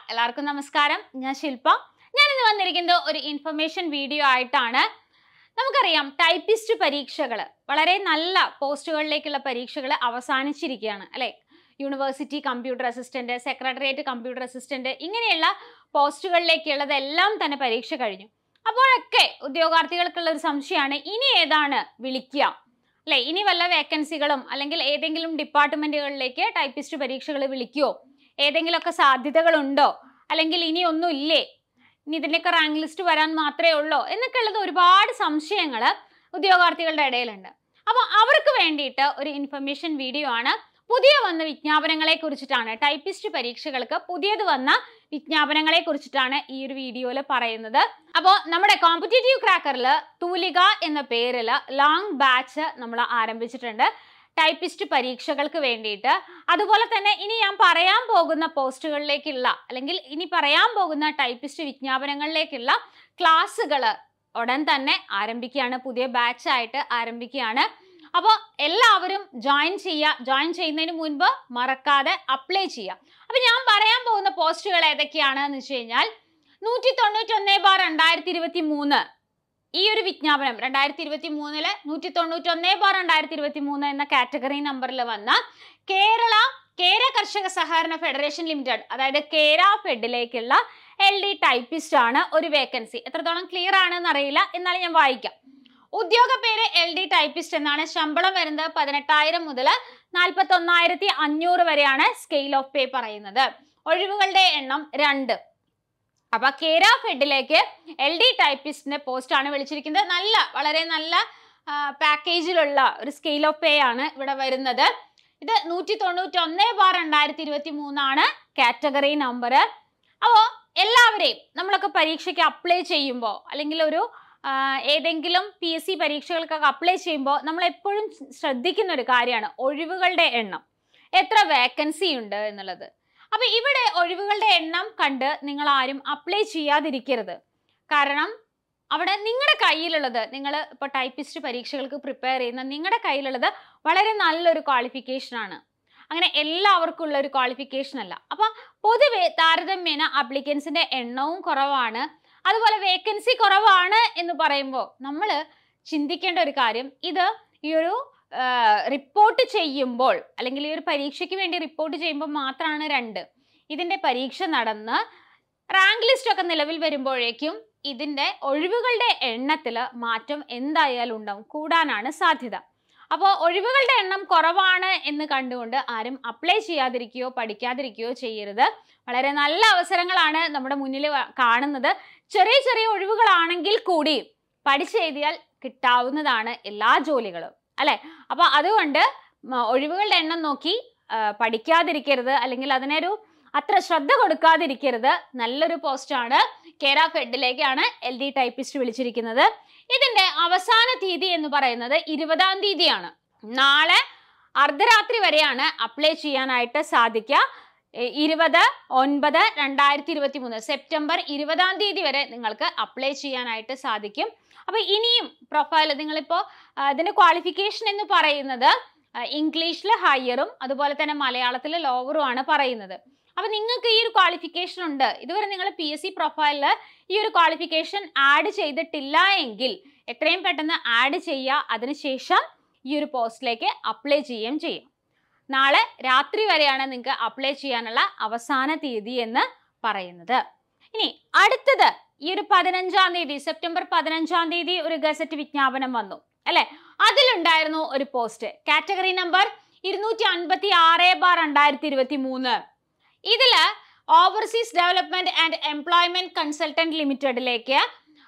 എല്ലാവർക്കും നമസ്കാരം ഞാൻ ശില്പ ഞാൻ ഇന്ന് വന്നിരിക്കുന്നത് ഒരു ഇൻഫർമേഷൻ വീഡിയോ ആയിട്ടാണ് നമുക്കറിയാം ടൈപ്പിസ്റ്റ് പരീക്ഷകൾ വളരെ നല്ല പോസ്റ്റുകളിലേക്കുള്ള പരീക്ഷകൾ അവസാനിച്ചിരിക്കുകയാണ് അല്ലെ university computer assistant secretariat computer assistant ഇങ്ങനെയുള്ള പോസ്റ്റുകളിലേക്കുള്ളതെല്ലാം തന്നെ പരീക്ഷ കഴിഞ്ഞു അപ്പോഴൊക്കെ ഉദ്യോഗാർത്ഥികൾക്കുള്ള ഒരു സംശയമാണ് ഇനി ഏതാണ് വിളിക്കുക അല്ലെ ഇനി വല്ല വേക്കൻസികളും അല്ലെങ്കിൽ ഏതെങ്കിലും ഡിപ്പാർട്ട്മെന്റുകളിലേക്ക് ടൈപ്പിസ്റ്റ് പരീക്ഷകൾ വിളിക്കുമോ ഏതെങ്കിലുമൊക്കെ സാധ്യതകളുണ്ടോ അല്ലെങ്കിൽ ഇനി ഒന്നും ഇല്ലേ ഇനി ഇതിൻ്റെയൊക്കെ റാങ്ക് ലിസ്റ്റ് വരാൻ മാത്രമേ ഉള്ളൂ എന്നൊക്കെ ഉള്ളത് ഒരുപാട് സംശയങ്ങൾ ഉദ്യോഗാർത്ഥികളുടെ ഇടയിലുണ്ട് അപ്പോൾ അവർക്ക് വേണ്ടിയിട്ട് ഒരു ഇൻഫർമേഷൻ വീഡിയോ ആണ് പുതിയ വന്ന വിജ്ഞാപനങ്ങളെ കുറിച്ചിട്ടാണ് ടൈപ്പിസ്റ്റ് പരീക്ഷകൾക്ക് പുതിയത് വന്ന വിജ്ഞാപനങ്ങളെ കുറിച്ചിട്ടാണ് ഈ ഒരു വീഡിയോയിൽ പറയുന്നത് അപ്പോൾ നമ്മുടെ കോമ്പറ്റേറ്റീവ് ക്രാക്കറിൽ തൂലിക എന്ന പേരിൽ ലോങ് ബാച്ച് നമ്മൾ ആരംഭിച്ചിട്ടുണ്ട് ടൈപ്പിസ്റ്റ് പരീക്ഷകൾക്ക് വേണ്ടിയിട്ട് അതുപോലെ തന്നെ ഇനി ഞാൻ പറയാൻ പോകുന്ന പോസ്റ്റുകളിലേക്കുള്ള അല്ലെങ്കിൽ ഇനി പറയാൻ പോകുന്ന ടൈപ്പിസ്റ്റ് വിജ്ഞാപനങ്ങളിലേക്കുള്ള ക്ലാസ്സുകൾ ഉടൻ തന്നെ ആരംഭിക്കുകയാണ് പുതിയ ബാച്ച് ആയിട്ട് ആരംഭിക്കുകയാണ് അപ്പോൾ എല്ലാവരും ജോയിൻ ചെയ്യുക ജോയിൻ ചെയ്യുന്നതിന് മുൻപ് മറക്കാതെ അപ്ലൈ ചെയ്യുക അപ്പോൾ ഞാൻ പറയാൻ പോകുന്ന പോസ്റ്റുകൾ ഏതൊക്കെയാണ് എന്ന് വെച്ച് കഴിഞ്ഞാൽ നൂറ്റി തൊണ്ണൂറ്റൊന്ന് ബാർ രണ്ടായിരത്തി ഇരുപത്തി മൂന്ന് ഈ ഒരു വിജ്ഞാപനം രണ്ടായിരത്തി ഇരുപത്തി മൂന്നില് നൂറ്റി തൊണ്ണൂറ്റൊന്ന് ബാർ രണ്ടായിരത്തി ഇരുപത്തി മൂന്ന് എന്ന കാറ്റഗറി നമ്പറിൽ വന്ന കേരള കേര കർഷക സഹകരണ ഫെഡറേഷൻ ലിമിറ്റഡ് അതായത് കേര ഫെഡിലേക്കുള്ള എൽ ഡി ടൈപ്പിസ്റ്റ് ആണ് ഒരു വേക്കൻസി എത്രത്തോളം ക്ലിയർ ആണെന്ന് അറിയില്ല എന്നാലും ഞാൻ വായിക്കാം ഉദ്യോഗ പേര് എൽ ഡി ടൈപ്പിസ്റ്റ് എന്നാണ് ശമ്പളം വരുന്നത് പതിനെട്ടായിരം മുതൽ നാൽപ്പത്തി ഒന്നായിരത്തി അഞ്ഞൂറ് വരെയാണ് സ്കെയിൽ ഓഫ് പേ പറയുന്നത് ഒഴിവുകളുടെ എണ്ണം രണ്ട് അപ്പൊ കേര ഫെഡിലേക്ക് എൽ ഡി ടൈപ്പിസ്റ്റിന്റെ പോസ്റ്റ് ആണ് വിളിച്ചിരിക്കുന്നത് നല്ല വളരെ നല്ല പാക്കേജിലുള്ള ഒരു സ്കെയിൽ ഓഫ് പേ ആണ് ഇവിടെ വരുന്നത് ഇത് നൂറ്റി തൊണ്ണൂറ്റി ഒന്ന് ബാർ രണ്ടായിരത്തി ഇരുപത്തി മൂന്നാണ് കാറ്റഗറി നമ്പർ അപ്പോൾ എല്ലാവരെയും നമ്മളൊക്കെ പരീക്ഷയ്ക്ക് അപ്ലൈ ചെയ്യുമ്പോൾ അല്ലെങ്കിൽ ഒരു ആ, ഏതെങ്കിലും പി എസ് സി പരീക്ഷകൾക്കൊക്കെ അപ്ലൈ ചെയ്യുമ്പോൾ നമ്മൾ എപ്പോഴും ശ്രദ്ധിക്കുന്ന ഒരു കാര്യമാണ് ഒഴിവുകളുടെ എണ്ണം എത്ര വേക്കൻസി ഉണ്ട് എന്നുള്ളത് അപ്പൊ ഇവിടെ ഒഴിവുകളുടെ എണ്ണം കണ്ട് നിങ്ങൾ ആരും അപ്ലൈ ചെയ്യാതിരിക്കരുത് കാരണം അവിടെ നിങ്ങളുടെ കയ്യിലുള്ളത് നിങ്ങൾ ഇപ്പോൾ ടൈപ്പിസ്റ്റ് പരീക്ഷകൾക്ക് പ്രിപ്പയർ ചെയ്യുന്ന നിങ്ങളുടെ കയ്യിലുള്ളത് വളരെ നല്ലൊരു ക്വാളിഫിക്കേഷൻ ആണ് അങ്ങനെ എല്ലാവർക്കും ഉള്ള ഒരു ക്വാളിഫിക്കേഷൻ അല്ല അപ്പം പൊതുവെ താരതമ്യേന അപ്ലിക്കൻസിന്റെ എണ്ണവും കുറവാണ് അതുപോലെ വേക്കൻസി കുറവാണ് എന്ന് പറയുമ്പോൾ നമ്മൾ ചിന്തിക്കേണ്ട ഒരു കാര്യം ഇത് ഈ ഒരു റിപ്പോർട്ട് ചെയ്യുമ്പോൾ അല്ലെങ്കിൽ ഈ ഒരു പരീക്ഷയ്ക്ക് വേണ്ടി റിപ്പോർട്ട് ചെയ്യുമ്പോൾ മാത്രമാണ് രണ്ട് ഇതിന്റെ പരീക്ഷ നടന്ന് റാങ്ക് ലിസ്റ്റ് ഒക്കെ നിലവിൽ വരുമ്പോഴേക്കും ഇതിന്റെ ഒഴിവുകളുടെ എണ്ണത്തിൽ മാറ്റം എന്തായാലും ഉണ്ടാവും കൂടാനാണ് സാധ്യത അപ്പോൾ ഒഴിവുകളുടെ എണ്ണം കുറവാണ് എന്ന് കണ്ടുകൊണ്ട് ആരും അപ്ലൈ ചെയ്യാതിരിക്കുകയോ പഠിക്കാതിരിക്കുകയോ ചെയ്യരുത് വളരെ നല്ല അവസരങ്ങളാണ് നമ്മുടെ മുന്നിൽ വ- കാണുന്നത് ചെറിയ ചെറിയ ഒഴിവുകളാണെങ്കിൽ കൂടി പഠിച്ചെഴുതിയാൽ കിട്ടാവുന്നതാണ് എല്ലാ ജോലികളും അല്ലെ അപ്പൊ അതുകൊണ്ട് മ- ഒഴിവുകളുടെ എണ്ണം നോക്കി ആ, പഠിക്കാതിരിക്കരുത് അല്ലെങ്കിൽ അതിനൊരു അത്ര ശ്രദ്ധ കൊടുക്കാതിരിക്കരുത് നല്ലൊരു പോസ്റ്റാണ് കേര ഫെഡിലേക്കാണ് എൽ ഡി ടൈപ്പിസ്റ്റ് വിളിച്ചിരിക്കുന്നത് ഇതിന്റെ അവസാന തീയതി എന്ന് പറയുന്നത് ഇരുപതാം തീയതിയാണ് നാളെ അർദ്ധരാത്രി വരെയാണ് അപ്ലൈ ചെയ്യാനായിട്ട് സാധിക്കുക എ- ഇരുപത് ഒൻപത് രണ്ടായിരത്തി ഇരുപത്തി മൂന്ന് സെപ്റ്റംബർ ഇരുപതാം തീയതി വരെ നിങ്ങൾക്ക് അപ്ലൈ ചെയ്യാനായിട്ട് സാധിക്കും അപ്പൊ ഇനിയും പ്രൊഫൈൽ നിങ്ങളിപ്പോ ആ, ഇതിന്റെ ക്വാളിഫിക്കേഷൻ എന്ന് പറയുന്നത് ഇംഗ്ലീഷിൽ ഹയറും അതുപോലെ തന്നെ മലയാളത്തിൽ ലോവറും ആണ് പറയുന്നത് അപ്പൊ നിങ്ങൾക്ക് ഈ ഒരു ക്വാളിഫിക്കേഷൻ ഉണ്ട് ഇതുവരെ നിങ്ങൾ പി എസ് സി പ്രൊഫൈലിൽ ഈ ഒരു ക്വാളിഫിക്കേഷൻ ആഡ് ചെയ്തിട്ടില്ല എങ്കിൽ എത്രയും പെട്ടെന്ന് ആഡ് ചെയ്യുക അതിനുശേഷം ഈ ഒരു പോസ്റ്റിലേക്ക് അപ്ലൈ ചെയ്യുകയും ചെയ്യും നാളെ രാത്രി വരെയാണ് നിങ്ങൾക്ക് അപ്ലൈ ചെയ്യാനുള്ള അവസാന തീയതി എന്ന് പറയുന്നത് ഇനി അടുത്തത് ഈ ഒരു പതിനഞ്ചാം തീയതി സെപ്റ്റംബർ പതിനഞ്ചാം തീയതി ഒരു ഗസറ്റ് വിജ്ഞാപനം വന്നു അല്ലെ അതിലുണ്ടായിരുന്നു ഒരു പോസ്റ്റ് കാറ്റഗറി നമ്പർ ഇരുന്നൂറ്റി അൻപത്തി ആറ് ബാർ രണ്ടായിരത്തി ഇരുപത്തി മൂന്ന് ഇതില് overseas development and employment consultant ലിമിറ്റഡിലേക്ക്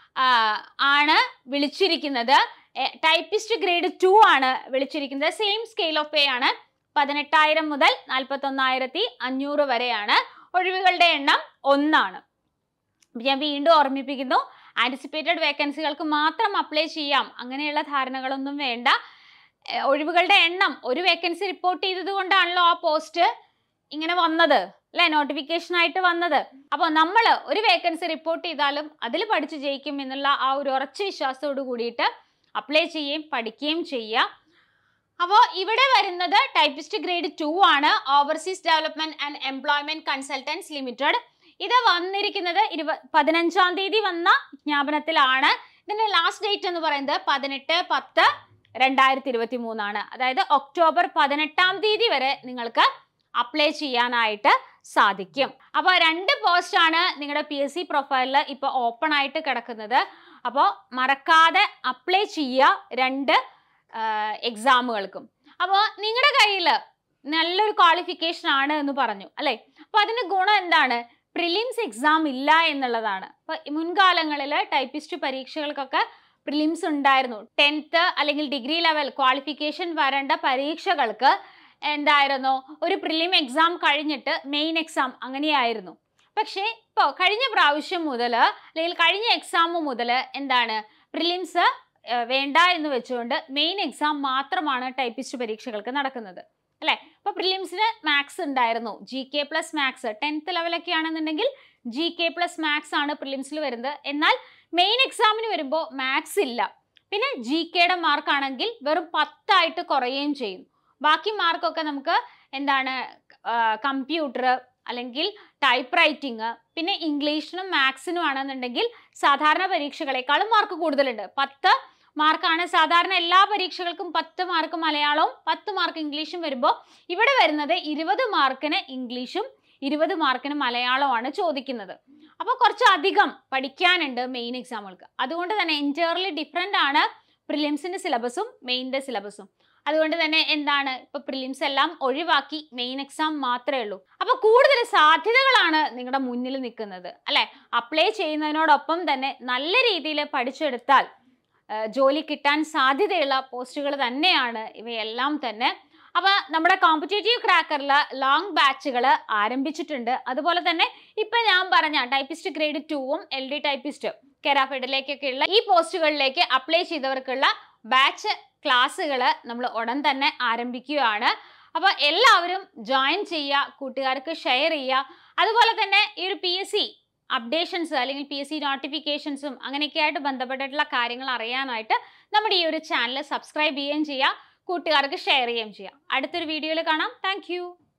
ആണ് വിളിച്ചിരിക്കുന്നത് ടൈപ്പിസ്റ്റ് ഗ്രേഡ് ടു ആണ് വിളിച്ചിരിക്കുന്നത് സെയിം സ്കെയിൽ ഓഫ് പേ ആണ് പതിനെട്ടായിരം മുതൽ നാൽപ്പത്തൊന്നായിരത്തി അഞ്ഞൂറ് വരെയാണ് ഒഴിവുകളുടെ എണ്ണം ഒന്നാണ് അപ്പൊ ഞാൻ വീണ്ടും ഓർമ്മിപ്പിക്കുന്നു ആന്റിസിപ്പേറ്റഡ് വേക്കൻസികൾക്ക് മാത്രം അപ്ലൈ ചെയ്യാം അങ്ങനെയുള്ള ധാരണകളൊന്നും വേണ്ട ഏർ ഒഴിവുകളുടെ എണ്ണം ഒരു വേക്കൻസി റിപ്പോർട്ട് ചെയ്തത് കൊണ്ടാണല്ലോ ആ പോസ്റ്റ് ഇങ്ങനെ വന്നത് അല്ലെ നോട്ടിഫിക്കേഷൻ ആയിട്ട് വന്നത് അപ്പോൾ നമ്മൾ ഒരു വേക്കൻസി റിപ്പോർട്ട് ചെയ്താലും അതിൽ പഠിച്ച് ജയിക്കും എന്നുള്ള ആ ഒരു ഉറച്ച വിശ്വാസത്തോട് കൂടിയിട്ട് അപ്ലൈ ചെയ്യുകയും പഠിക്കുകയും ചെയ്യുക അപ്പോൾ ഇവിടെ വരുന്നത് ടൈപ്പിസ്റ്റ് ഗ്രേഡ് ടു ആണ് overseas development and employment consultants limited ഇത് വന്നിരിക്കുന്നത് ഇരുപ പതിനഞ്ചാം തീയതി വന്ന വിജ്ഞാപനത്തിലാണ് ഇതിന്റെ ലാസ്റ്റ് ഡേറ്റ് എന്ന് പറയുന്നത് പതിനെട്ട് പത്ത് രണ്ടായിരത്തി ഇരുപത്തി മൂന്നാണ് അതായത് ഒക്ടോബർ പതിനെട്ടാം തീയതി വരെ നിങ്ങൾക്ക് അപ്ലൈ ചെയ്യാനായിട്ട് സാധിക്കും അപ്പോൾ രണ്ട് പോസ്റ്റ് ആണ് നിങ്ങളുടെ പി എസ് സി പ്രൊഫൈലിൽ ഇപ്പോൾ ഓപ്പൺ ആയിട്ട് കിടക്കുന്നത് അപ്പോൾ മറക്കാതെ അപ്ലൈ ചെയ്യുക രണ്ട് എക്സാമുകൾക്കും അപ്പോൾ നിങ്ങളുടെ കയ്യിൽ നല്ലൊരു ക്വാളിഫിക്കേഷൻ ആണ് എന്ന് പറഞ്ഞു അല്ലേ അപ്പോൾ അതിന് ഗുണം എന്താണ് പ്രിലിംസ് എക്സാം ഇല്ല എന്നുള്ളതാണ് അപ്പോൾ മുൻകാലങ്ങളിൽ ടൈപ്പിസ്റ്റ് പരീക്ഷകൾക്കൊക്കെ പ്രിലിംസ് ഉണ്ടായിരുന്നു ടെൻത്ത് അല്ലെങ്കിൽ ഡിഗ്രി ലെവൽ ക്വാളിഫിക്കേഷൻ വരേണ്ട പരീക്ഷകൾക്ക് എന്തായിരുന്നു ഒരു പ്രിലിം എക്സാം കഴിഞ്ഞിട്ട് മെയിൻ എക്സാം അങ്ങനെയായിരുന്നു പക്ഷേ ഇപ്പോൾ കഴിഞ്ഞ പ്രാവശ്യം മുതൽ അല്ലെങ്കിൽ കഴിഞ്ഞ എക്സാം മുതൽ എന്താണ് പ്രിലിംസ് വേണ്ട എന്ന് വെച്ചുകൊണ്ട് മെയിൻ എക്സാം മാത്രമാണ് ടൈപ്പിസ്റ്റ് പരീക്ഷകൾക്ക് നടക്കുന്നത് അല്ലേ അപ്പോൾ പ്രിലിംസിന് മാത്സ് ഉണ്ടായിരുന്നു G K plus maths tenth ലെവലൊക്കെ ആണെന്നുണ്ടെങ്കിൽ ജി കെ പ്ലസ് മാത്സ് ആണ് പ്രിലിംസിൽ വരുന്നത് എന്നാൽ മെയിൻ എക്സാമിന് വരുമ്പോൾ മാത്സ് ഇല്ല പിന്നെ ജി കെയുടെ മാർക്ക് ആണെങ്കിൽ വെറും പത്തായിട്ട് കുറയുകയും ചെയ്യും ബാക്കി മാർക്കൊക്കെ നമുക്ക് എന്താണ് കമ്പ്യൂട്ടർ അല്ലെങ്കിൽ ടൈപ്പ് റൈറ്റിംഗ് പിന്നെ ഇംഗ്ലീഷിനും മാത്സിനും ആണെന്നുണ്ടെങ്കിൽ സാധാരണ പരീക്ഷകളെക്കാളും മാർക്ക് കൂടുതലുണ്ട് പത്ത് മാർക്കാണ് സാധാരണ എല്ലാ പരീക്ഷകൾക്കും പത്ത് മാർക്ക് മലയാളവും പത്ത് മാർക്ക് ഇംഗ്ലീഷും വരുമ്പോൾ ഇവിടെ വരുന്നത് ഇരുപത് മാർക്കിന് ഇംഗ്ലീഷും ഇരുപത് മാർക്കിന് മലയാളമാണ് ചോദിക്കുന്നത് അപ്പോൾ കുറച്ച് അധികം പഠിക്കാനുണ്ട് മെയിൻ എക്സാമുകൾക്ക് അതുകൊണ്ട് തന്നെ എൻറ്റയർലി ഡിഫറെൻ്റ് ആണ് പ്രിലിംസിൻ്റെ സിലബസും മെയിൻ്റെ സിലബസും അതുകൊണ്ട് തന്നെ എന്താണ് ഇപ്പൊ പ്രിലിംസ് എല്ലാം ഒഴിവാക്കി മെയിൻ എക്സാം മാത്രമേ ഉള്ളൂ അപ്പൊ കൂടുതൽ സാധ്യതകളാണ് നിങ്ങളുടെ മുന്നിൽ നിൽക്കുന്നത് അല്ലെ അപ്ലൈ ചെയ്യുന്നതിനോടൊപ്പം തന്നെ നല്ല രീതിയിൽ പഠിച്ചെടുത്താൽ ആ, ജോലി കിട്ടാൻ സാധ്യതയുള്ള പോസ്റ്റുകൾ തന്നെയാണ് ഇവയെല്ലാം തന്നെ അപ്പൊ നമ്മുടെ കോമ്പറ്റേറ്റീവ് ക്രാക്കറിൽ ലോങ് ബാച്ചുകൾ ആരംഭിച്ചിട്ടുണ്ട് അതുപോലെ തന്നെ ഇപ്പൊ ഞാൻ പറഞ്ഞ ടൈപ്പിസ്റ്റ് ഗ്രേഡ് ടൂവും എൽ ഡി ടൈപ്പിസ്റ്റ് കെരാഫെഡിലേക്കൊക്കെയുള്ള ഈ പോസ്റ്റുകളിലേക്ക് അപ്ലൈ ചെയ്തവർക്കുള്ള ബാച്ച് ക്ലാസ്സുകൾ നമ്മൾ ഉടൻ തന്നെ ആരംഭിക്കുകയാണ് അപ്പോൾ എല്ലാവരും ജോയിൻ ചെയ്യുക കൂട്ടുകാർക്ക് ഷെയർ ചെയ്യുക അതുപോലെ തന്നെ ഈ ഒരു പി എസ് സി അപ്ഡേഷൻസ് അല്ലെങ്കിൽ പി എസ് സി നോട്ടിഫിക്കേഷൻസും അങ്ങനെയൊക്കെ ആയിട്ട് ബന്ധപ്പെട്ടിട്ടുള്ള കാര്യങ്ങൾ അറിയാനായിട്ട് നമ്മുടെ ഈ ഒരു ചാനൽ സബ്സ്ക്രൈബ് ചെയ്യുകയും ചെയ്യുക കൂട്ടുകാർക്ക് ഷെയർ ചെയ്യുകയും ചെയ്യുക അടുത്തൊരു വീഡിയോയിൽ കാണാം താങ്ക്